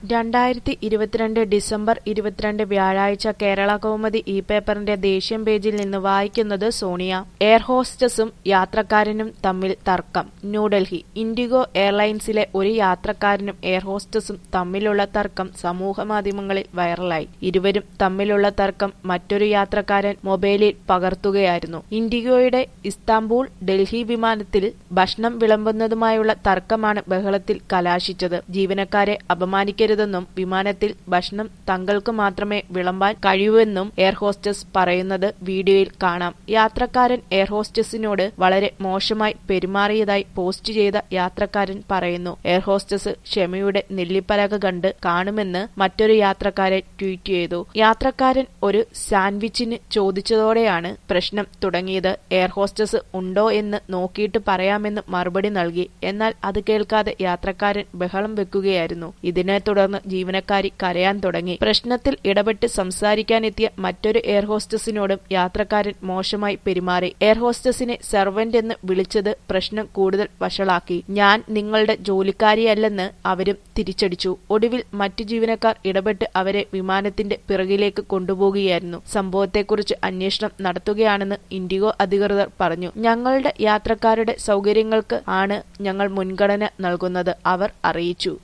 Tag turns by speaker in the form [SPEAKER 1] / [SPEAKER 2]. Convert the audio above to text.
[SPEAKER 1] രണ്ടായിരത്തി ഇരുപത്തിരണ്ട് ഡിസംബർ ഇരുപത്തിരണ്ട് വ്യാഴാഴ്ച കേരള കൗമുദി ഇ പേപ്പറിന്റെ ദേശീയം പേജിൽ നിന്ന് വായിക്കുന്നത് സോണിയ എയർ ഹോസ്റ്റസും യാത്രക്കാരനും തമ്മിൽ തർക്കം ന്യൂഡൽഹി ഇൻഡിഗോ എയർലൈൻസിലെ ഒരു യാത്രക്കാരനും എയർ ഹോസ്റ്റസും തമ്മിലുള്ള തർക്കം സമൂഹമാധ്യമങ്ങളിൽ വൈറലായി ഇരുവരും തമ്മിലുള്ള തർക്കം മറ്റൊരു യാത്രക്കാരൻ മൊബൈലിൽ പകർത്തുകയായിരുന്നു ഇൻഡിഗോയുടെ ഇസ്താംബൂൾ ഡൽഹി വിമാനത്തിൽ ഭക്ഷണം വിളമ്പുന്നതുമായുള്ള തർക്കമാണ് ബഹളത്തിൽ കലാശിച്ചത് ജീവനക്കാരെ അപമാനിക്കരുതെന്നും വിമാനത്തിൽ ഭക്ഷണം തങ്ങൾക്ക് മാത്രമേ വിളമ്പാൻ കഴിയൂവെന്നും എയർ ഹോസ്റ്റസ് പറയുന്നത് വീഡിയോയിൽ കാണാം യാത്രക്കാരൻ എയർ ഹോസ്റ്റസിനോട് വളരെ മോശമായി പെരുമാറിയതായി പോസ്റ്റ് ചെയ്ത യാത്രക്കാരൻ പറയുന്നു എയർ ഹോസ്റ്റസ് ക്ഷമയുടെ നെല്ലിപ്പലക കണ്ട് കാണുമെന്ന് മറ്റൊരു യാത്രക്കാരൻ ട്വീറ്റ് ചെയ്തു യാത്രക്കാരൻ ഒരു സാൻഡ്വിച്ചിന് ചോദിച്ചതോടെയാണ് പ്രശ്നം തുടങ്ങിയത് എയർ ഹോസ്റ്റസ് ഉണ്ടോ എന്ന് നോക്കിയിട്ട് പറയാമെന്ന് മറുപടി നൽകി എന്നാൽ അത് കേൾക്കാതെ യാത്രക്കാരൻ ബഹളം വെക്കുകയായിരുന്നു ഇതിനെ തുടർന്ന് ജീവനക്കാരി കരയാൻ തുടങ്ങി പ്രശ്നത്തിൽ ഇടപെട്ട് സംസാരിക്കാനെത്തിയ മറ്റൊരു എയർ ഹോസ്റ്റസിനോടും യാത്രക്കാരൻ മോശമായി പെരുമാറി എയർ ഹോസ്റ്റസിനെ സെർവന്റ് എന്ന് വിളിച്ചത് പ്രശ്നം കൂടുതൽ വഷളാക്കി ഞാൻ നിങ്ങളുടെ ജോലിക്കാരിയല്ലെന്ന് അവരും തിരിച്ചടിച്ചു ഒടുവിൽ മറ്റു ജീവനക്കാർ ഇടപെട്ട് അവരെ വിമാനത്തിന്റെ പിറകിലേക്ക് കൊണ്ടുപോകുകയായിരുന്നു സംഭവത്തെക്കുറിച്ച് അന്വേഷണം നടത്തുകയാണെന്ന് ഇൻഡിഗോ അധികൃതർ പറഞ്ഞു ഞങ്ങളുടെ യാത്രക്കാരുടെ സൗകര്യങ്ങൾക്ക് ആണ് ഞങ്ങൾ മുൻഗണന നൽകുന്നത് അവർ അറിയിച്ചു